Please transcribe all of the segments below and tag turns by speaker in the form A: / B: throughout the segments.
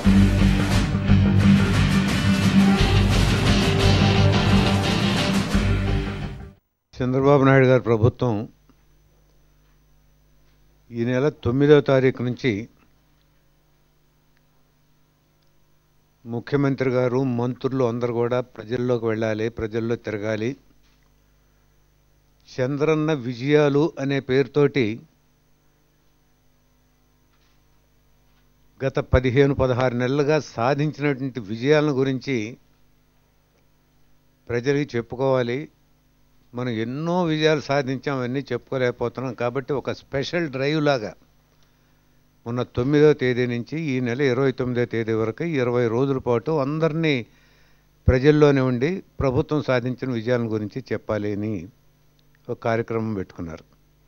A: చంద్రబాబు నాయుడు గారి ప్రభుత్వం ఈ నెల తొమ్మిదవ తారీఖు నుంచి ముఖ్యమంత్రి గారు మంత్రులు అందరూ కూడా ప్రజల్లోకి వెళ్ళాలి ప్రజల్లో తిరగాలి చంద్రన్న విజయాలు అనే పేరుతోటి గత పదిహేను పదహారు నెలలుగా సాధించినటువంటి విజయాలను గురించి ప్రజలకి చెప్పుకోవాలి మనం ఎన్నో విజయాలు సాధించాం అవన్నీ చెప్పుకోలేకపోతున్నాం కాబట్టి ఒక స్పెషల్ డ్రైవ్ లాగా మొన్న తొమ్మిదో తేదీ నుంచి ఈ నెల ఇరవై తొమ్మిదో తేదీ వరకు ఇరవై రోజుల పాటు అందరినీ ప్రజల్లోనే ఉండి ప్రభుత్వం సాధించిన విజయాల గురించి చెప్పాలి అని ఒక కార్యక్రమం పెట్టుకున్నారు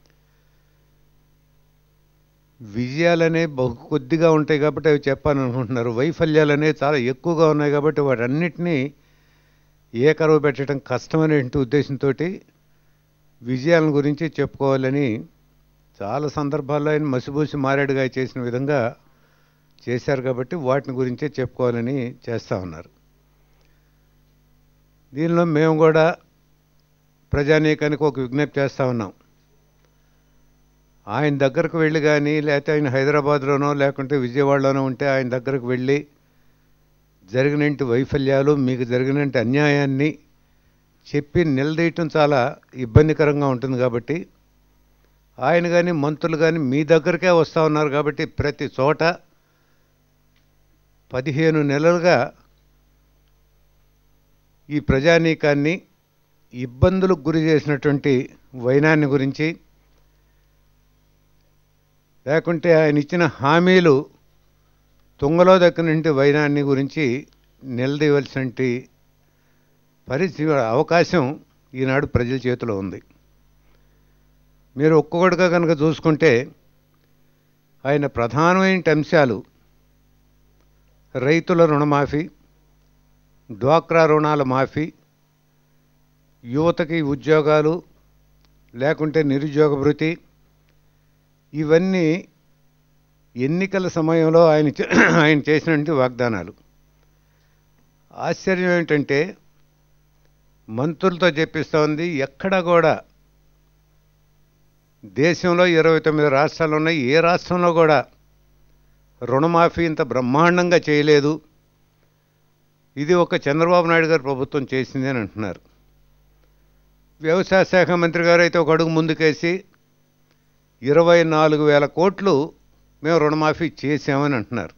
A: విజయాలనే బహు కొద్దిగా ఉంటాయి కాబట్టి అవి చెప్పాలనుకుంటున్నారు వైఫల్యాలనే చాలా ఎక్కువగా ఉన్నాయి కాబట్టి వాటన్నిటినీ ఏకరువు పెట్టడం కష్టమనే ఉద్దేశంతో విజయాల గురించి చెప్పుకోవాలని చాలా సందర్భాల్లో ఆయన మసిబూసి మారేడుగా చేసిన విధంగా చేశారు కాబట్టి వాటిని గురించే చెప్పుకోవాలని చేస్తూ ఉన్నారు దీనిలో మేము కూడా ప్రజానీకానికి ఒక విజ్ఞప్తి చేస్తూ ఉన్నాం ఆయన దగ్గరకు వెళ్ళి కానీ లేకపోతే ఆయన హైదరాబాద్లోనో లేకుంటే విజయవాడలోనో ఉంటే ఆయన దగ్గరకు వెళ్ళి జరిగినట్టు వైఫల్యాలు మీకు జరిగినట్టు అన్యాయాన్ని చెప్పి నిలదీయటం చాలా ఇబ్బందికరంగా ఉంటుంది కాబట్టి ఆయన కానీ మంత్రులు కానీ మీ దగ్గరకే వస్తూ ఉన్నారు కాబట్టి ప్రతి చోట పదిహేను నెలలుగా ఈ ప్రజానీకాన్ని ఇబ్బందులకు గురి చేసినటువంటి వైనాన్ని గురించి లేకుంటే ఆయన ఇచ్చిన హామీలు తుంగలో దక్కినంటి వైనాన్ని గురించి నిలదీయవలసినటువంటి పరిస్థితి అవకాశం ఈనాడు ప్రజల చేతిలో ఉంది మీరు ఒక్కొక్కటిగా కనుక చూసుకుంటే ఆయన ప్రధానమైన అంశాలు రైతుల రుణమాఫీ డ్వాక్రా రుణాల మాఫీ యువతకి ఉద్యోగాలు లేకుంటే నిరుద్యోగ భృతి ఇవన్నీ ఎన్నికల సమయంలో ఆయన చే- ఆయన చేసినటువంటి వాగ్దానాలు ఆశ్చర్యం ఏమిటంటే మంత్రులతో చెప్పిస్తూ ఉంది ఎక్కడా కూడా దేశంలో ఇరవై తొమ్మిది రాష్ట్రాలు ఉన్నాయి ఏ రాష్ట్రంలో కూడా రుణమాఫీ ఇంత బ్రహ్మాండంగా చేయలేదు ఇది ఒక చంద్రబాబు నాయుడు గారి ప్రభుత్వం చేసింది అని అంటున్నారు వ్యవసాయ శాఖ మంత్రి గారు అయితే ఒక అడుగు ముందుకేసి ఇరవై నాలుగు వేల కోట్లు మేము రుణమాఫీ చేసామని అంటున్నారు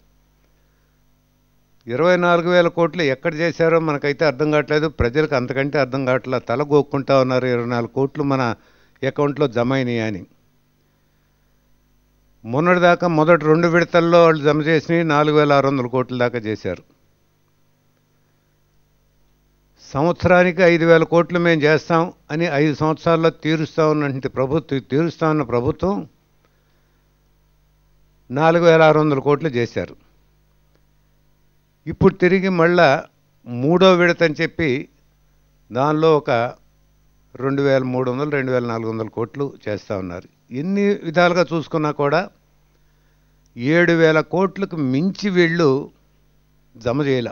A: ఇరవై నాలుగు వేల కోట్లు ఎక్కడ చేశారో మనకైతే అర్థం కావట్లేదు ప్రజలకు అంతకంటే అర్థం కావట్లేదు తల గోక్కుంటా ఉన్నారు ఇరవై నాలుగు కోట్లు మన అకౌంట్లో జమ అయినాయి అని మొన్నటిదాకా మొదటి రెండు విడతల్లో వాళ్ళు జమ చేసినవి నాలుగు వేల ఆరు వందల కోట్ల దాకా చేశారు సంవత్సరానికి ఐదు వేల కోట్లు మేము చేస్తాం అని ఐదు సంవత్సరాల్లో తీరుస్తా ఉన్నటువంటి ప్రభుత్వం తీరుస్తా ఉన్న ప్రభుత్వం నాలుగు వేల ఆరు వందల కోట్లు చేశారు ఇప్పుడు తిరిగి మళ్ళా మూడో విడత అని చెప్పి దానిలో ఒక రెండు వేల మూడు వందలు రెండు వేల నాలుగు వందల కోట్లు చేస్తూ ఉన్నారు ఎన్ని విధాలుగా చూసుకున్నా కూడా ఏడు వేల కోట్లకు మించి వీళ్ళు జమ చేయాల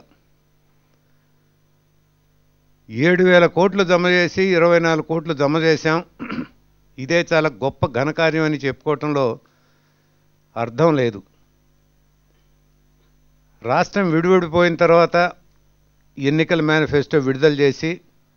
A: ఏడు వేల కోట్లు జమ చేసి ఇరవై నాలుగు కోట్లు జమ చేశాం ఇదే చాలా గొప్ప ఘనకార్యం అని చెప్పుకోవటంలో అర్థం లేదు రాష్ట్రం విడివిడిపోయిన తర్వాత ఎన్నికల మేనిఫెస్టో విడుదల చేసి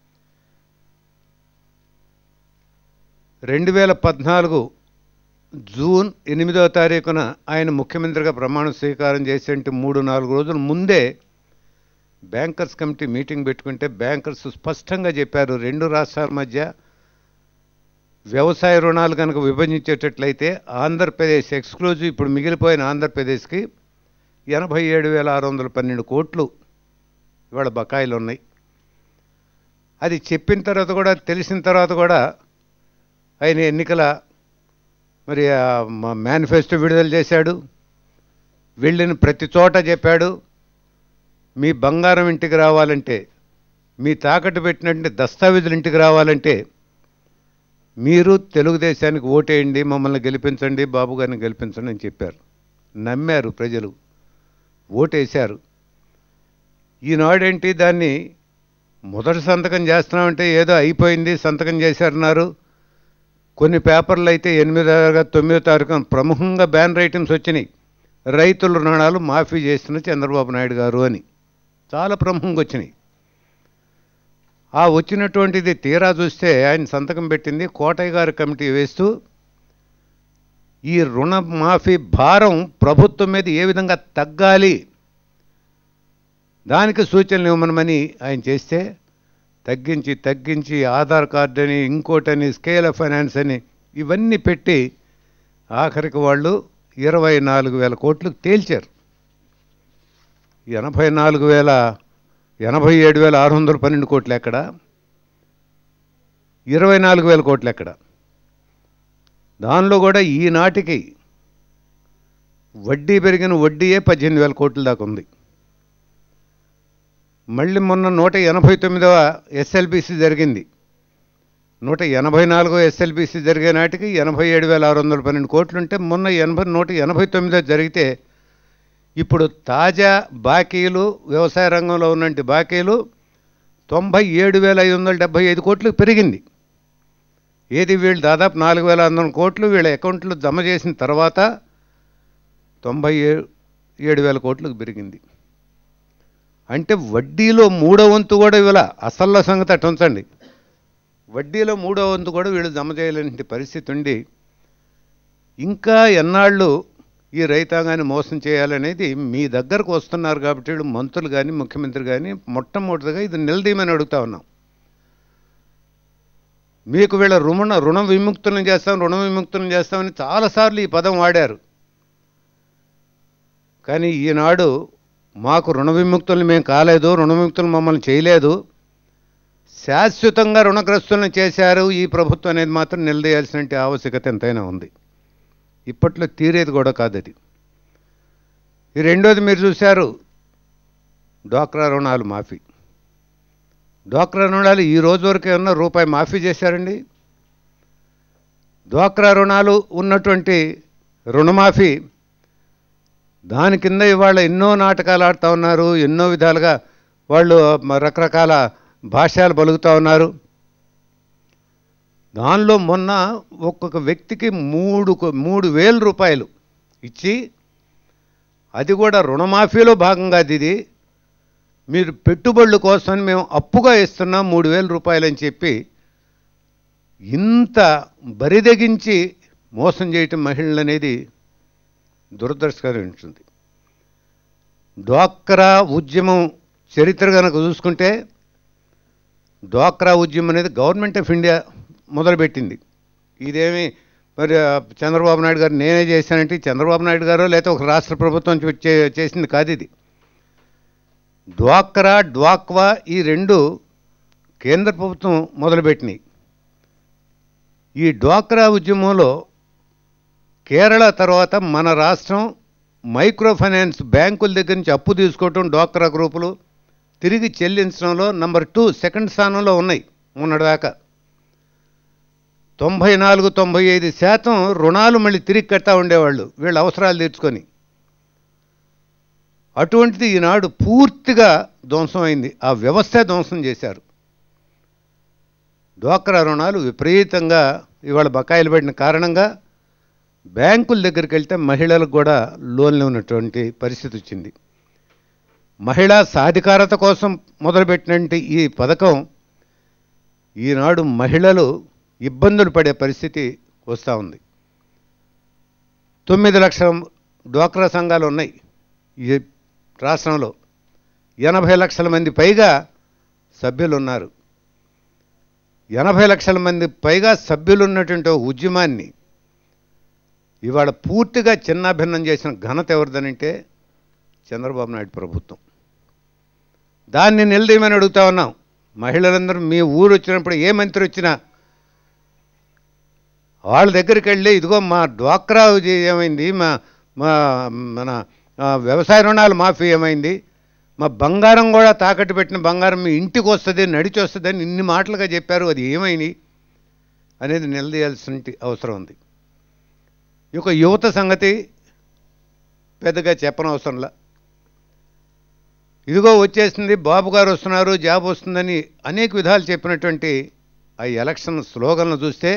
A: రెండు వేల పద్నాలుగు జూన్ ఎనిమిదవ తారీఖున ఆయన ముఖ్యమంత్రిగా ప్రమాణ స్వీకారం చేసేంటి మూడు నాలుగు రోజుల ముందే బ్యాంకర్స్ కమిటీ మీటింగ్ పెట్టుకుంటే బ్యాంకర్స్ స్పష్టంగా చెప్పారు రెండు రాష్ట్రాల మధ్య వ్యవసాయ రుణాలు కనుక విభజించేటట్లయితే ఆంధ్రప్రదేశ్ ఎక్స్క్లూజివ్ ఇప్పుడు మిగిలిపోయిన ఆంధ్రప్రదేశ్కి ఎనభై ఏడు వేల ఆరు వందల పన్నెండు కోట్లు ఇవాళ బకాయిలు ఉన్నాయి అది చెప్పిన తర్వాత కూడా తెలిసిన తర్వాత కూడా ఆయన ఎన్నికల మరి మేనిఫెస్టో విడుదల చేశాడు వెళ్ళిన ప్రతి చోట చెప్పాడు మీ బంగారం ఇంటికి రావాలంటే మీ తాకట్టు పెట్టినటువంటి దస్తావేజులు ఇంటికి రావాలంటే మీరు తెలుగుదేశానికి ఓటేయండి మమ్మల్ని గెలిపించండి బాబు గారిని గెలిపించండి అని చెప్పారు నమ్మారు ప్రజలు ఓటేశారు ఈనాడేంటి దాన్ని మొదటి సంతకం చేస్తున్నామంటే ఏదో అయిపోయింది సంతకం చేశారన్నారు కొన్ని పేపర్లు అయితే ఎనిమిదో తారీఖు తొమ్మిదో తారీఖు ప్రముఖంగా బ్యానర్ ఐటమ్స్ వచ్చినాయి రైతుల రుణాలు మాఫీ చేస్తున్న చంద్రబాబు నాయుడు గారు అని చాలా ప్రముఖంగా వచ్చినాయి ఆ వచ్చినటువంటిది తీరా చూస్తే ఆయన సంతకం పెట్టింది కోటయ్య గారి కమిటీ వేస్తూ ఈ రుణ మాఫీ భారం ప్రభుత్వం మీద ఏ విధంగా తగ్గాలి దానికి సూచనలు ఇవ్వమనమని ఆయన చేస్తే తగ్గించి తగ్గించి ఆధార్ కార్డు అని ఇంకోటని స్కేల్ ఆఫ్ ఫైనాన్స్ అని ఇవన్నీ పెట్టి ఆఖరికి వాళ్ళు ఇరవై నాలుగు వేల కోట్లు తేల్చారు ఎనభై నాలుగు వేల ఎనభై ఏడు వేల ఆరు వందల పన్నెండు కోట్లు ఎక్కడ ఇరవై నాలుగు వేల కోట్లు ఎక్కడ దానిలో కూడా ఈనాటికి వడ్డీ పెరిగిన వడ్డీయే పద్దెనిమిది వేల కోట్ల దాకా ఉంది మళ్ళీ మొన్న నూట ఎనభై తొమ్మిదవ ఎస్ఎల్బిసి జరిగింది నూట ఎనభై నాలుగో ఎస్ఎల్బిసి జరిగే నాటికి ఎనభై ఏడు వేల ఆరు వందల పన్నెండు కోట్లు ఉంటే మొన్న ఎనభై నూట ఎనభై తొమ్మిదో జరిగితే ఇప్పుడు తాజా బాకీలు వ్యవసాయ రంగంలో ఉన్నటువంటి బాకీలు తొంభై ఏడు వేల ఐదు వందల డెబ్బై ఐదు కోట్లు పెరిగింది ఏది వీళ్ళు దాదాపు నాలుగు వేల వందల కోట్లు వీళ్ళ అకౌంట్లో జమ చేసిన తర్వాత తొంభై ఏడు వేల కోట్లకు పెరిగింది అంటే వడ్డీలో మూడో వంతు కూడా ఇవ్వాల అసలు సంగతి అటు ఉంచండి వడ్డీలో మూడో వంతు కూడా వీళ్ళు జమ చేయలేని పరిస్థితి ఉండి ఇంకా ఎన్నాళ్ళు ఈ రైతాంగాన్ని మోసం చేయాలనేది మీ దగ్గరకు వస్తున్నారు కాబట్టి వీళ్ళు మంత్రులు కానీ ముఖ్యమంత్రి కానీ మొట్టమొదటిగా ఇది నిలదీయమని అడుగుతా ఉన్నాం మీకు వీళ్ళ రుణ రుణ విముక్తులను చేస్తాం రుణ విముక్తులను చేస్తామని చాలాసార్లు ఈ పదం వాడారు కానీ ఈనాడు మాకు రుణ విముక్తులు మేము కాలేదు రుణ విముక్తులు మమ్మల్ని చేయలేదు శాశ్వతంగా రుణగ్రస్తులను చేశారు ఈ ప్రభుత్వం అనేది మాత్రం నిలదీయాల్సిన ఆవశ్యకత ఎంతైనా ఉంది ఇప్పట్లో తీరేది కూడా కాదు అది ఈ రెండోది మీరు చూశారు డ్వాక్రా రుణాలు మాఫీ డ్వాక్రా రుణాలు ఈ రోజు వరకు ఏమన్నా రూపాయి మాఫీ చేశారండి డ్వాక్రా రుణాలు ఉన్నటువంటి రుణమాఫీ దాని కింద ఇవాళ ఎన్నో నాటకాలు ఆడుతూ ఉన్నారు ఎన్నో విధాలుగా వాళ్ళు రకరకాల భాషలు పలుకుతూ ఉన్నారు దానిలో మొన్న ఒక్కొక్క వ్యక్తికి మూడు మూడు వేల రూపాయలు ఇచ్చి అది కూడా రుణమాఫీలో భాగంగా ఇది మీరు పెట్టుబడుల కోసం మేము అప్పుగా ఇస్తున్నాం మూడు వేల రూపాయలు అని చెప్పి ఇంత బరిదగించి మోసం చేయటం మహిళలు అనేది దురదృష్టకరం ఉంటుంది డ్వాక్రా ఉద్యమం చరిత్ర కనుక చూసుకుంటే డ్వాక్రా ఉద్యమం అనేది గవర్నమెంట్ ఆఫ్ ఇండియా మొదలుపెట్టింది ఇదేమి మరి చంద్రబాబు నాయుడు గారు నేనే చేశానంటే చంద్రబాబు నాయుడు గారు లేకపోతే ఒక రాష్ట్ర ప్రభుత్వం చేసింది కాదు ఇది డ్వాక్రా డ్వాక్వా ఈ రెండు కేంద్ర ప్రభుత్వం మొదలుపెట్టినాయి ఈ డ్వాక్రా ఉద్యమంలో కేరళ తర్వాత మన రాష్ట్రం మైక్రో ఫైనాన్స్ బ్యాంకుల దగ్గర నుంచి అప్పు తీసుకోవటం డ్వాక్రా గ్రూపులు తిరిగి చెల్లించడంలో నంబర్ టూ సెకండ్ స్థానంలో ఉన్నాయి మొన్నటిదాకా తొంభై నాలుగు తొంభై ఐదు శాతం రుణాలు మళ్ళీ తిరిగి కడతా ఉండేవాళ్ళు వీళ్ళ అవసరాలు తీర్చుకొని అటువంటిది ఈనాడు పూర్తిగా ధ్వంసం అయింది ఆ వ్యవస్థ ధ్వంసం చేశారు డ్వాక్రా రుణాలు విపరీతంగా ఇవాళ బకాయిలు పడిన కారణంగా బ్యాంకుల దగ్గరికి వెళ్తే మహిళలకు కూడా లోన్లు ఉన్నటువంటి పరిస్థితి వచ్చింది మహిళా సాధికారత కోసం మొదలుపెట్టినటువంటి ఈ పథకం ఈనాడు మహిళలు ఇబ్బందులు పడే పరిస్థితి వస్తూ ఉంది తొమ్మిది లక్షల డ్వాక్రా సంఘాలు ఉన్నాయి ఈ రాష్ట్రంలో ఎనభై లక్షల మంది పైగా సభ్యులు ఉన్నారు ఎనభై లక్షల మంది పైగా సభ్యులు ఉన్నటువంటి ఉద్యమాన్ని ఇవాళ పూర్తిగా చిన్నాభిన్నం చేసిన ఘనత ఎవరిదనంటే చంద్రబాబు నాయుడు ప్రభుత్వం దాన్ని నిలదీయమని అడుగుతా ఉన్నాం మహిళలందరూ మీ ఊరు వచ్చినప్పుడు ఏ మంత్రి వచ్చినా వాళ్ళ దగ్గరికి వెళ్ళి ఇదిగో మా డ్వాక్రా ఏమైంది మా మా మన వ్యవసాయ రుణాలు మాఫీ ఏమైంది మా బంగారం కూడా తాకట్టు పెట్టిన బంగారం మీ ఇంటికి వస్తుంది నడిచి వస్తుంది అని ఇన్ని మాటలుగా చెప్పారు అది ఏమైంది అనేది నిలదీయాల్సిన అవసరం ఉంది ఇక యువత సంగతి పెద్దగా చెప్పనవసరంలా ఇదిగో వచ్చేసింది బాబు గారు వస్తున్నారు జాబ్ వస్తుందని అనేక విధాలు చెప్పినటువంటి ఆ ఎలక్షన్ స్లోగన్లు చూస్తే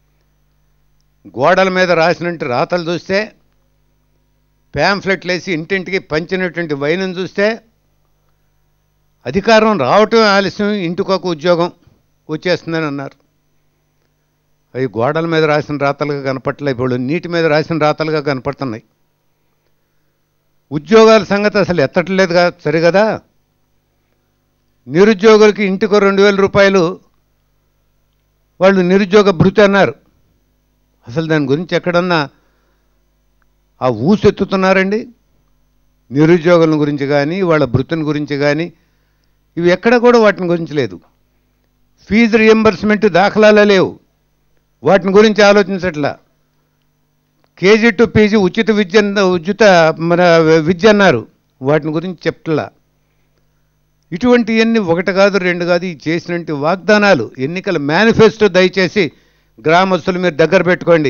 A: గోడల మీద రాసినట్టు రాతలు చూస్తే ప్యాంఫ్లెట్లు వేసి ఇంటింటికి పంచినటువంటి వైనం చూస్తే అధికారం రావటం ఆలస్యం ఇంటికొక ఉద్యోగం వచ్చేస్తుందని అన్నారు అవి గోడల మీద రాసిన రాతలుగా కనపట్లే ఇప్పుడు నీటి మీద రాసిన రాతలుగా కనపడుతున్నాయి ఉద్యోగాల సంగతి అసలు ఎత్తట్లేదు కదా సరే కదా నిరుద్యోగులకి ఇంటికి రెండు వేల రూపాయలు వాళ్ళు నిరుద్యోగ భృతి అన్నారు అసలు దాని గురించి ఎక్కడన్నా ఆ ఊసెత్తుతున్నారండి నిరుద్యోగుల గురించి కానీ వాళ్ళ భృతిని గురించి కానీ ఇవి ఎక్కడ కూడా వాటిని గురించి లేదు ఫీజు రియంబర్స్మెంట్ దాఖలాలే లేవు వాటిని గురించి ఆలోచించట్లా కేజీ టు పీజీ ఉచిత విద్య ఉచిత మన విద్య అన్నారు వాటిని గురించి చెప్పట్లా ఇటువంటివన్నీ ఒకటి కాదు రెండు కాదు ఈ చేసినటువంటి వాగ్దానాలు ఎన్నికల మేనిఫెస్టో దయచేసి గ్రామస్తులు మీరు దగ్గర పెట్టుకోండి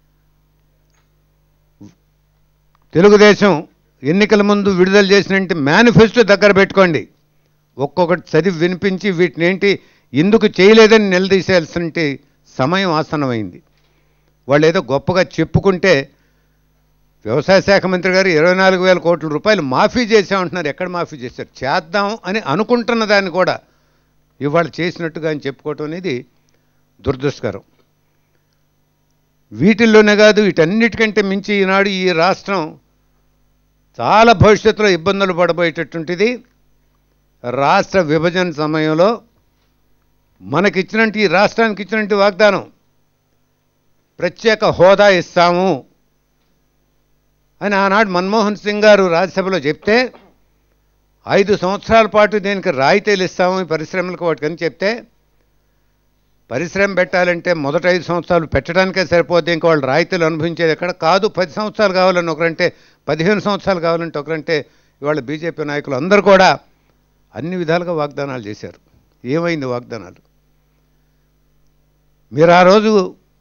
A: తెలుగుదేశం ఎన్నికల ముందు విడుదల చేసినటువంటి మేనిఫెస్టో దగ్గర పెట్టుకోండి ఒక్కొక్కటి చదివి వినిపించి వీటిని ఏంటి ఎందుకు చేయలేదని నిలదీసేయాల్సిన సమయం ఆసన్నమైంది వాళ్ళు ఏదో గొప్పగా చెప్పుకుంటే వ్యవసాయ శాఖ మంత్రి గారు ఇరవై నాలుగు వేల కోట్ల రూపాయలు మాఫీ చేశామంటున్నారు ఎక్కడ మాఫీ చేశారు చేద్దాం అని అనుకుంటున్న దాన్ని కూడా ఇవాళ చేసినట్టుగా అని చెప్పుకోవటం అనేది దురదృష్టకరం వీటిల్లోనే కాదు వీటన్నిటికంటే మించి ఈనాడు ఈ రాష్ట్రం చాలా భవిష్యత్తులో ఇబ్బందులు పడబోయేటటువంటిది రాష్ట్ర విభజన సమయంలో మనకిచ్చినట్టు ఈ రాష్ట్రానికి ఇచ్చినట్టు వాగ్దానం ప్రత్యేక హోదా ఇస్తాము అని ఆనాడు మన్మోహన్ సింగ్ గారు రాజ్యసభలో చెప్తే ఐదు సంవత్సరాల పాటు దీనికి రాయితీలు ఇస్తాము ఈ పరిశ్రమలకు వాటికని చెప్తే పరిశ్రమ పెట్టాలంటే మొదట ఐదు సంవత్సరాలు పెట్టడానికే సరిపోతే ఇంకా వాళ్ళు రాయితీలు అనుభవించేది ఎక్కడ కాదు పది సంవత్సరాలు కావాలని ఒకరంటే పదిహేను సంవత్సరాలు కావాలంటే ఒకరంటే ఇవాళ బీజేపీ నాయకులు అందరూ కూడా అన్ని విధాలుగా వాగ్దానాలు చేశారు ఏమైంది వాగ్దానాలు మీరు ఆ రోజు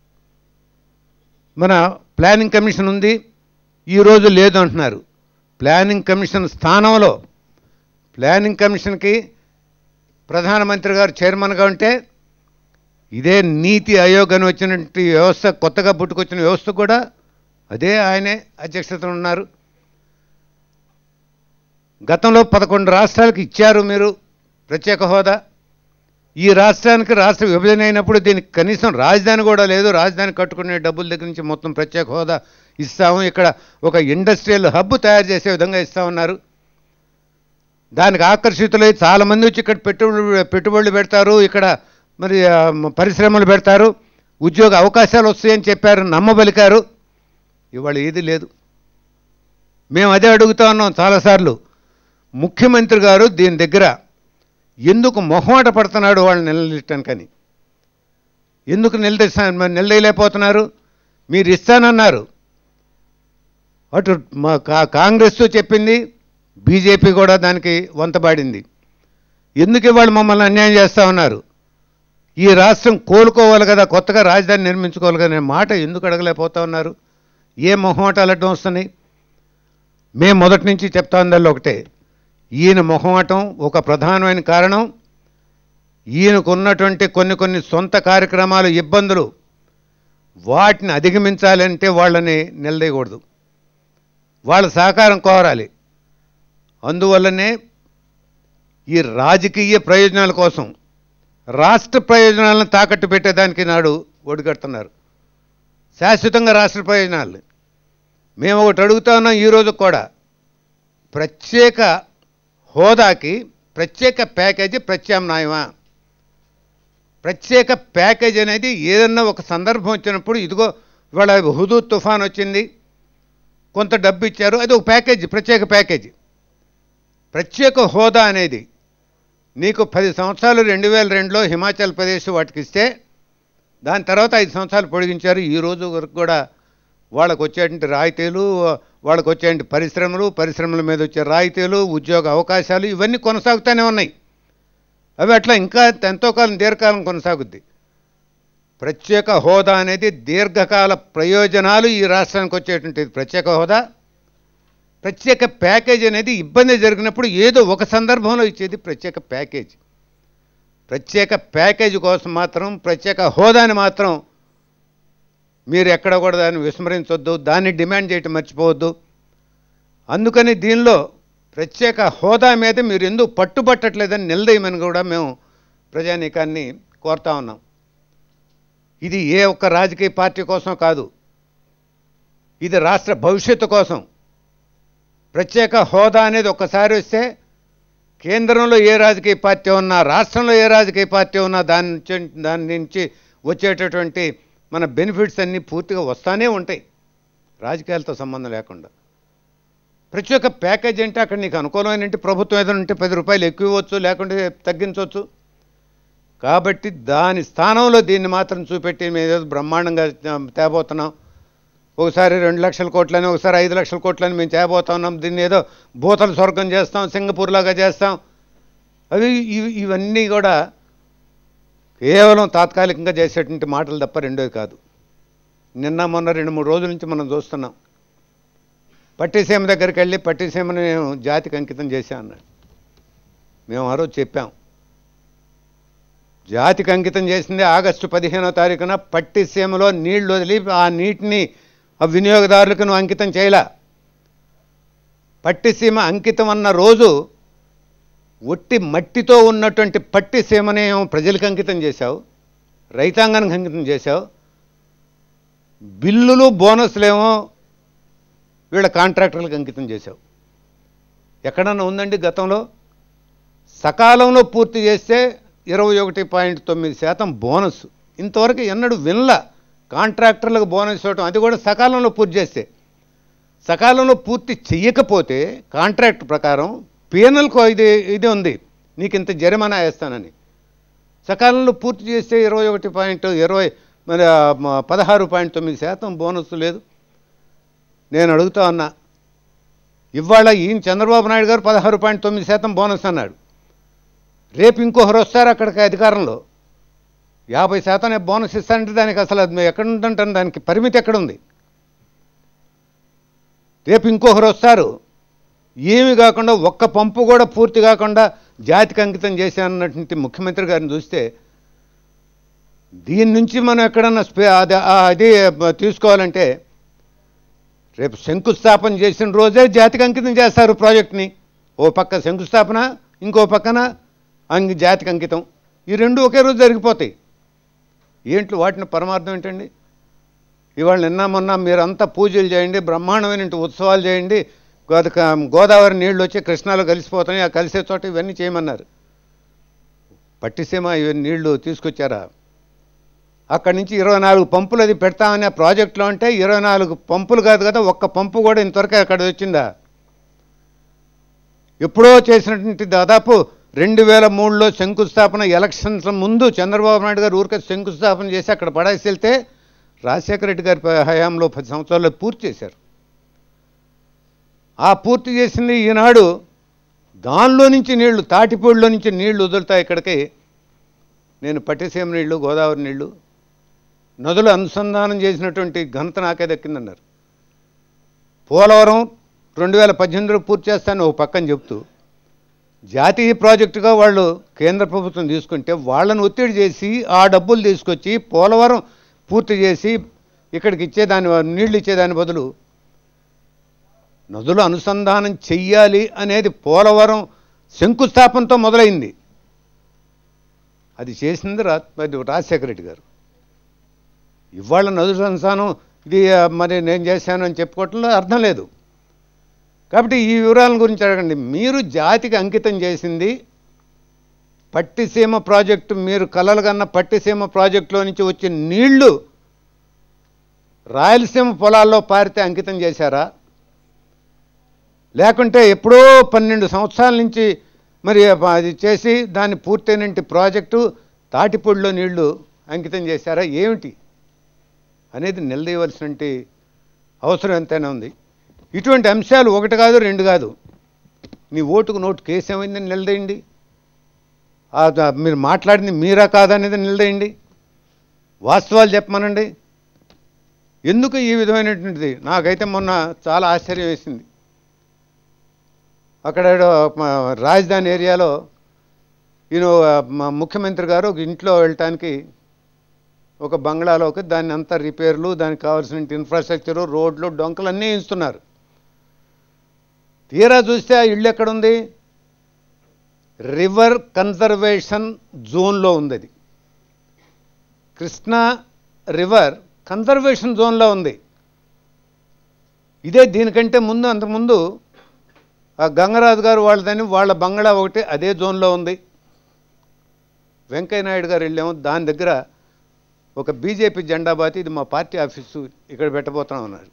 A: మన ప్లానింగ్ కమిషన్ ఉంది ఈరోజు లేదు అంటున్నారు ప్లానింగ్ కమిషన్ స్థానంలో ప్లానింగ్ కమిషన్కి ప్రధానమంత్రి గారు చైర్మన్గా ఉంటే ఇదే నీతి ఆయోగ్ అని వచ్చినటువంటి వ్యవస్థ కొత్తగా పుట్టుకొచ్చిన వ్యవస్థ కూడా అదే ఆయనే అధ్యక్షతన ఉన్నారు గతంలో పదకొండు రాష్ట్రాలకు ఇచ్చారు మీరు ప్రత్యేక హోదా ఈ రాష్ట్రానికి రాష్ట్ర విభజన అయినప్పుడు దీనికి కనీసం రాజధాని కూడా లేదు రాజధాని కట్టుకునే డబ్బుల దగ్గర నుంచి మొత్తం ప్రత్యేక హోదా ఇస్తాము ఇక్కడ ఒక ఇండస్ట్రియల్ హబ్ తయారు చేసే విధంగా ఇస్తామన్నారు దానికి ఆకర్షితులై చాలామంది వచ్చి ఇక్కడ పెట్టుబడులు పెట్టుబడులు పెడతారు ఇక్కడ మరి ఆ, పరిశ్రమలు పెడతారు ఉద్యోగ అవకాశాలు వస్తాయని చెప్పారు నమ్మబలికారు ఇవాళ ఏది లేదు మేము అదే అడుగుతా ఉన్నాం చాలాసార్లు ముఖ్యమంత్రి గారు దీని దగ్గర ఎందుకు మొహమాట పడుతున్నాడు వాళ్ళు నిలదీయటానికని ఎందుకు నిలదీస్తా నిలదీయలేకపోతున్నారు మీరు ఇస్తానన్నారు అటు మా కా కాంగ్రెస్ చెప్పింది బీజేపీ కూడా దానికి వంతబాడింది ఎందుకు ఇవాళ మమ్మల్ని అన్యాయం చేస్తా ఉన్నారు ఈ రాష్ట్రం కోలుకోవాలి కదా కొత్తగా రాజధాని నిర్మించుకోవాలి కదా అనే మాట ఎందుకు అడగలేకపోతా ఉన్నారు ఏ మొహమాటాలు అడ్డం వస్తున్నాయి మేము మొదటి నుంచి చెప్తా ఉందల్లో ఒకటే ఈయన మొహమాటం ఒక ప్రధానమైన కారణం ఈయనకు ఉన్నటువంటి కొన్ని కొన్ని సొంత కార్యక్రమాలు ఇబ్బందులు వాటిని అధిగమించాలంటే వాళ్ళని నిలదీయకూడదు వాళ్ళ సహకారం కోరాలి అందువల్లనే ఈ రాజకీయ ప్రయోజనాల కోసం రాష్ట్ర ప్రయోజనాలను తాకట్టు పెట్టేదానికి నాడు ఒడిగడుతున్నారు శాశ్వతంగా రాష్ట్ర ప్రయోజనాలు మేము ఒకటి అడుగుతా ఉన్నాం ఈరోజు కూడా ప్రత్యేక హోదాకి ప్రత్యేక ప్యాకేజీ ప్రత్యామ్నాయమా ప్రత్యేక ప్యాకేజ్ అనేది ఏదన్నా ఒక సందర్భం వచ్చినప్పుడు ఇదిగో ఇవాళ హుదూ తుఫాన్ వచ్చింది కొంత డబ్బు ఇచ్చారు అది ఒక ప్యాకేజీ ప్రత్యేక ప్యాకేజీ ప్రత్యేక హోదా అనేది నీకు పది సంవత్సరాలు రెండు వేల రెండులో హిమాచల్ ప్రదేశ్ వాటికి ఇస్తే దాని తర్వాత ఐదు సంవత్సరాలు పొడిగించారు ఈ రోజు వరకు కూడా వాళ్ళకు వచ్చేటువంటి రాయితీలు వాళ్ళకు వచ్చేటువంటి పరిశ్రమలు పరిశ్రమల మీద వచ్చే రాయితీలు ఉద్యోగ అవకాశాలు ఇవన్నీ కొనసాగుతూనే ఉన్నాయి అవి అట్లా ఇంకా ఎంతో కాలం దీర్ఘకాలం కొనసాగుద్ది ప్రత్యేక హోదా అనేది దీర్ఘకాల ప్రయోజనాలు ఈ రాష్ట్రానికి వచ్చేటువంటి ప్రత్యేక హోదా ప్రత్యేక ప్యాకేజ్ అనేది ఇబ్బంది జరిగినప్పుడు ఏదో ఒక సందర్భంలో ఇచ్చేది ప్రత్యేక ప్యాకేజ్ ప్రత్యేక ప్యాకేజ్ కోసం మాత్రం ప్రత్యేక హోదాని మాత్రం మీరు ఎక్కడ కూడా దాన్ని విస్మరించొద్దు దాన్ని డిమాండ్ చేయటం మర్చిపోవద్దు అందుకని దీనిలో ప్రత్యేక హోదా మీద మీరు ఎందుకు పట్టుబట్టట్లేదని నిలదీయమని కూడా మేము ప్రజానీకాన్ని కోరుతా ఉన్నాం ఇది ఏ ఒక్క రాజకీయ పార్టీ కోసం కాదు ఇది రాష్ట్ర భవిష్యత్తు కోసం ప్రత్యేక హోదా అనేది ఒక్కసారి వస్తే కేంద్రంలో ఏ రాజకీయ పార్టీ ఉన్నా రాష్ట్రంలో ఏ రాజకీయ పార్టీ ఉన్నా దాని నుంచి దాని నుంచి వచ్చేటటువంటి మన బెనిఫిట్స్ అన్నీ పూర్తిగా వస్తానే ఉంటాయి రాజకీయాలతో సంబంధం లేకుండా ప్రత్యేక ప్యాకేజ్ అంటే అక్కడ నీకు అనుకూలమైన ప్రభుత్వం ఏదైనా ఉంటే పది రూపాయలు ఎక్కువ ఇవ్వచ్చు లేకుంటే తగ్గించవచ్చు కాబట్టి దాని స్థానంలో దీన్ని మాత్రం చూపెట్టి మేము ఏదో బ్రహ్మాండంగా తేబోతున్నాం ఒకసారి రెండు లక్షల కోట్లని ఒకసారి ఐదు లక్షల కోట్లని మేము తేబోతా ఉన్నాం దీన్ని ఏదో భూతల స్వర్గం చేస్తాం సింగపూర్ లాగా చేస్తాం అవి ఇవి ఇవన్నీ కూడా కేవలం తాత్కాలికంగా చేసేటువంటి మాటలు తప్ప రెండోవి కాదు నిన్న మొన్న రెండు మూడు రోజుల నుంచి మనం చూస్తున్నాం పట్టిసీమ దగ్గరికి వెళ్ళి పట్టిసీమని మేము జాతికి అంకితం చేశా అన్నాడు మేము ఆ రోజు చెప్పాం జాతికి అంకితం చేసింది ఆగస్టు పదిహేనో తారీఖున పట్టిసీమలో నీళ్లు వదిలి ఆ నీటిని ఆ వినియోగదారులకు నువ్వు అంకితం చేయలా పట్టిసీమ అంకితం అన్న రోజు ఒట్టి మట్టితో ఉన్నటువంటి పట్టిసీమని ఏమో ప్రజలకు అంకితం చేశావు రైతాంగానికి అంకితం చేశావు బిల్లులు బోనస్లేమో వీళ్ళ కాంట్రాక్టర్లకు అంకితం చేశావు ఎక్కడన్నా ఉందండి గతంలో సకాలంలో పూర్తి చేస్తే ఇరవై ఒకటి పాయింట్ తొమ్మిది శాతం బోనస్ ఇంతవరకు ఎన్నడూ వినల కాంట్రాక్టర్లకు బోనస్ ఇవ్వటం అది కూడా సకాలంలో పూర్తి చేస్తే సకాలంలో పూర్తి చెయ్యకపోతే కాంట్రాక్ట్ ప్రకారం పీనల్కు ఇది ఇది ఉంది నీకు ఇంత జరిమానా వేస్తానని సకాలంలో పూర్తి చేస్తే ఇరవై ఒకటి పాయింట్ ఇరవై మరి ఆ, మ- పదహారు పాయింట్ తొమ్మిది శాతం బోనస్ లేదు నేను అడుగుతా ఉన్నా ఇవాళ ఈయన చంద్రబాబు నాయుడు గారు పదహారు పాయింట్ తొమ్మిది శాతం బోనస్ అన్నాడు రేపు ఇంకొకరు వస్తారు అక్కడికి అధికారంలో యాభై శాతం బోనస్ ఇస్తానంటే దానికి అసలు అది ఎక్కడ ఉందంటాను దానికి పరిమితి ఎక్కడుంది రేపు ఇంకొకరు వస్తారు ఏమి కాకుండా ఒక్క పంపు కూడా పూర్తి కాకుండా జాతికి అంకితం చేశానన్నటువంటి ముఖ్యమంత్రి గారిని చూస్తే దీని నుంచి మనం ఎక్కడన్నా స్పే అది ఆ- అది తీసుకోవాలంటే రేపు శంకుస్థాపన చేసిన రోజే జాతికి అంకితం చేస్తారు ప్రాజెక్ట్ని ఓ పక్క శంకుస్థాపన ఇంకో పక్కన అంగి జాతికి అంకితం ఈ రెండు ఒకే రోజు జరిగిపోతాయి ఏంటి వాటిని పరమార్థం ఏంటండి ఇవాళ నిన్న మొన్న మీరంతా పూజలు చేయండి బ్రహ్మాండమైన ఉత్సవాలు చేయండి గోద- గోదావరి నీళ్ళు వచ్చి కృష్ణాలో కలిసిపోతాయి ఆ కలిసే చోట ఇవన్నీ చేయమన్నారు పట్టిసీమ ఇవన్నీ నీళ్లు తీసుకొచ్చారా అక్కడి నుంచి ఇరవై నాలుగు పంపులు అది పెడతామని ఆ ప్రాజెక్టులో అంటే ఇరవై నాలుగు పంపులు కాదు కదా ఒక్క పంపు కూడా ఇంతవరకు అక్కడ వచ్చిందా ఎప్పుడో చేసినటువంటి దాదాపు రెండు వేల మూడులో శంకుస్థాపన ఎలక్షన్స్ ముందు చంద్రబాబు నాయుడు గారు ఊరికే శంకుస్థాపన చేసి అక్కడ పడేసి వెళ్తే రాజశేఖర రెడ్డి గారి ప- హయాంలో పది సంవత్సరాల్లో పూర్తి చేశారు ఆ పూర్తి చేసింది ఈనాడు దానిలో నుంచి నీళ్లు తాటిపూడిలో నుంచి నీళ్లు వదులుతాయి ఇక్కడికి నేను పట్టిసీమ నీళ్లు గోదావరి నీళ్లు నదులు అనుసంధానం చేసినటువంటి ఘనత నాకే దక్కిందన్నారు పోలవరం రెండు వేల పద్దెనిమిదిలో పూర్తి చేస్తాను ఓ పక్కన చెప్తూ జాతీయ ప్రాజెక్టుగా వాళ్ళు కేంద్ర ప్రభుత్వం తీసుకుంటే వాళ్ళని ఒత్తిడి చేసి ఆ డబ్బులు తీసుకొచ్చి పోలవరం పూర్తి చేసి ఇక్కడికి ఇచ్చేదాని నీళ్లు ఇచ్చేదాని బదులు నదులు అనుసంధానం చెయ్యాలి అనేది పోలవరం శంకుస్థాపనతో మొదలైంది అది చేసింది రా మరి రాజశేఖర రెడ్డి గారు ఇవాళ నదుల అనుసంధానం ఇది ఆ, మరి నేను చేశాను అని చెప్పుకోవటంలో అర్థం లేదు కాబట్టి ఈ వివరాల గురించి అడగండి మీరు జాతికి అంకితం చేసింది పట్టిసీమ ప్రాజెక్టు మీరు కలలు కన్న పట్టిసీమ ప్రాజెక్టులో నుంచి వచ్చే నీళ్లు రాయలసీమ పొలాల్లో పారితే అంకితం చేశారా లేకుంటే ఎప్పుడో పన్నెండు సంవత్సరాల నుంచి మరి అది చేసి దాన్ని పూర్తయినటువంటి ప్రాజెక్టు తాటిపొడిలో నీళ్లు అంకితం చేశారా ఏమిటి అనేది నిలదీయవలసినటువంటి అవసరం ఎంతైనా ఉంది ఇటువంటి అంశాలు ఒకటి కాదు రెండు కాదు మీ ఓటుకు నోటు కేసు ఏమైందని నిలదేయండి ఆ ద- మీరు మాట్లాడింది మీరా కాదనేది నిలదేయండి వాస్తవాలు చెప్పమనండి ఎందుకు ఈ విధమైనటువంటిది నాకైతే మొన్న చాలా ఆశ్చర్యం వేసింది అక్కడ ఏదో, మ, రాజధాని ఏరియాలో ఈయన మా ముఖ్యమంత్రి గారు ఒక ఇంట్లో వెళ్ళటానికి ఒక బంగ్లాలోకి దాన్ని అంతా రిపేర్లు దానికి కావాల్సిన ఇన్ఫ్రాస్ట్రక్చరు రోడ్లు డొంకలు అన్నీ ఇస్తున్నారు తీరా చూస్తే ఆ ఇల్లు ఎక్కడుంది రివర్ కన్జర్వేషన్ జోన్లో ఉంది అది కృష్ణా రివర్ కన్జర్వేషన్ జోన్లో ఉంది ఇదే దీనికంటే ముందు అంతకుముందు ఆ గంగరాజు గారు వాళ్ళదని వాళ్ళ బంగ్లా ఒకటి అదే జోన్లో ఉంది వెంకయ్య నాయుడు గారు వెళ్ళాము దాని దగ్గర ఒక బీజేపీ జెండా బాతి ఇది మా పార్టీ ఆఫీసు ఇక్కడ పెట్టబోతున్నాం అన్నారు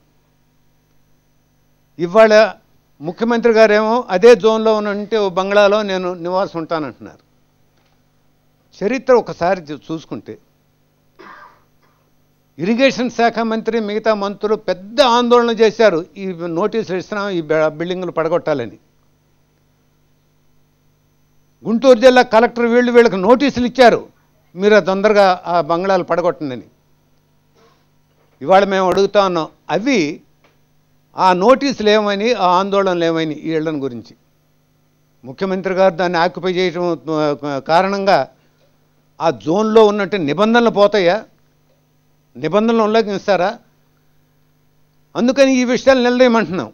A: ఇవాళ ముఖ్యమంత్రి గారేమో అదే జోన్లో ఉన్నంటే ఓ బంగ్లాలో నేను నివాసం ఉంటానంటున్నారు చరిత్ర ఒకసారి చూ- చూసుకుంటే ఇరిగేషన్ శాఖ మంత్రి మిగతా మంత్రులు పెద్ద ఆందోళన చేశారు ఈ నోటీసులు ఇస్తున్నాం ఈ బె- బిల్డింగులు పడగొట్టాలని గుంటూరు జిల్లా కలెక్టర్ వీళ్ళు వీళ్ళకి నోటీసులు ఇచ్చారు మీరు ఆ తొందరగా ఆ బంగ్లాలు పడగొట్టండి ఇవాళ మేము అడుగుతా ఉన్నాం అవి ఆ నోటీసులు ఏమని ఆ ఆందోళనలు ఏమని ఈ ఇళ్లను గురించి ముఖ్యమంత్రి గారు దాన్ని ఆక్యుపై చేయడం ఆ, కారణంగా ఆ జోన్లో ఉన్నట్టు నిబంధనలు పోతాయా నిబంధనలు ఉల్లంఘిస్తారా అందుకని ఈ విషయాలు నిలదీయమంటున్నాం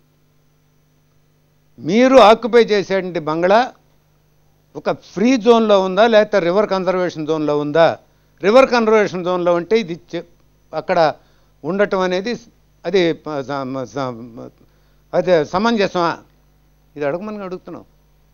A: మీరు ఆక్యుపై చేసేటువంటి బంగ్లా ఒక ఫ్రీ జోన్లో ఉందా లేకపోతే రివర్ కన్జర్వేషన్ జోన్లో ఉందా రివర్ కన్జర్వేషన్ జోన్లో ఉంటే ఇది చె- అక్కడ ఉండటం అనేది అది ప- స- స- అదే సమంజసమా ఇది అడగమని అడుగుతున్నాం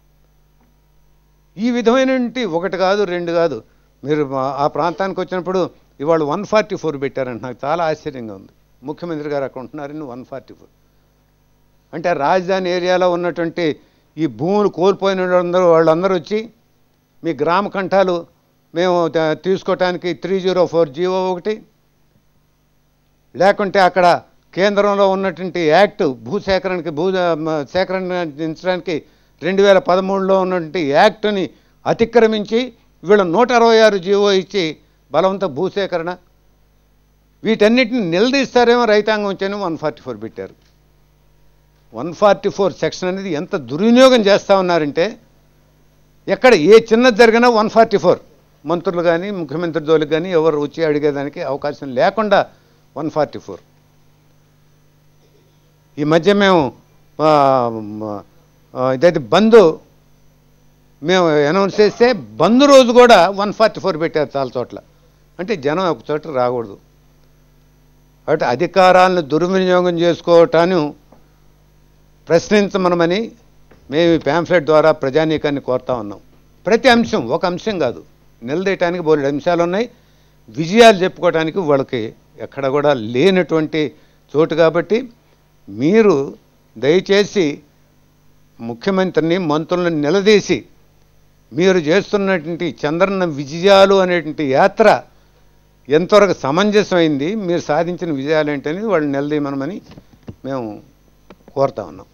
A: ఈ విధమైనటువంటి ఒకటి కాదు రెండు కాదు మీరు మా- ఆ ప్రాంతానికి వచ్చినప్పుడు ఇవాళ వన్ ఫార్టీ ఫోర్ పెట్టారంట నాకు చాలా ఆశ్చర్యంగా ఉంది ముఖ్యమంత్రి గారు అక్కడ ఉంటున్నారని వన్ ఫార్టీ ఫోర్ అంటే రాజధాని ఏరియాలో ఉన్నటువంటి ఈ భూములు కోల్పోయిన వాళ్ళందరూ వాళ్ళందరూ వచ్చి మీ గ్రామ కంఠాలు మేము త- తీసుకోవటానికి త్రీ జీరో ఫోర్ జీవో ఒకటి లేకుంటే అక్కడ కేంద్రంలో ఉన్నటువంటి యాక్ట్ భూసేకరణకి భూ మ- సేకరించడానికి రెండు వేల పదమూడులో ఉన్నటువంటి యాక్ట్ని అతిక్రమించి వీళ్ళ నూట అరవై ఆరు జీవో ఇచ్చి బలవంత భూసేకరణ వీటన్నిటిని నిలదీస్తారేమో రైతాంగం వచ్చని వన్ ఫార్టీ ఫోర్ పెట్టారు వన్ ఫార్టీ ఫోర్ సెక్షన్ అనేది ఎంత దుర్వినియోగం చేస్తూ ఉన్నారంటే ఎక్కడ ఏ చిన్నది జరిగినా వన్ ఫార్టీ ఫోర్ మంత్రులు కానీ ముఖ్యమంత్రి జోలికి కానీ ఎవరు వచ్చి అడిగేదానికి అవకాశం లేకుండా వన్ ఫార్టీ ఫోర్ ఈ మధ్య మేము ఆ, మ- ఆ, ఇదైతే బంద్ మేము అనౌన్స్ చేస్తే బంద్ రోజు కూడా వన్ ఫార్టీ ఫోర్ పెట్టారు చాలా చోట్ల అంటే జనం ఒక చోట రాకూడదు కాబట్టి అధికారాలను దుర్వినియోగం చేసుకోవటాను ప్రశ్నించమనమని మేము ఈ ప్యాంఫ్లెట్ ద్వారా ప్రజానీకాన్ని కోరుతా ఉన్నాం ప్రతి అంశం ఒక అంశం కాదు నిలదీయటానికి బోలెడు అంశాలు ఉన్నాయి విజయాలు చెప్పుకోవడానికి వాళ్ళకి ఎక్కడ కూడా లేనటువంటి చోటు కాబట్టి మీరు దయచేసి ముఖ్యమంత్రిని మంత్రులను నిలదీసి మీరు చేస్తున్నటువంటి చంద్రన్న విజయాలు అనేటువంటి యాత్ర ఎంతవరకు సమంజసమైంది మీరు సాధించిన విజయాలు ఏంటనేది వాళ్ళు నిలదీయమనమని మేము కోరుతా ఉన్నాం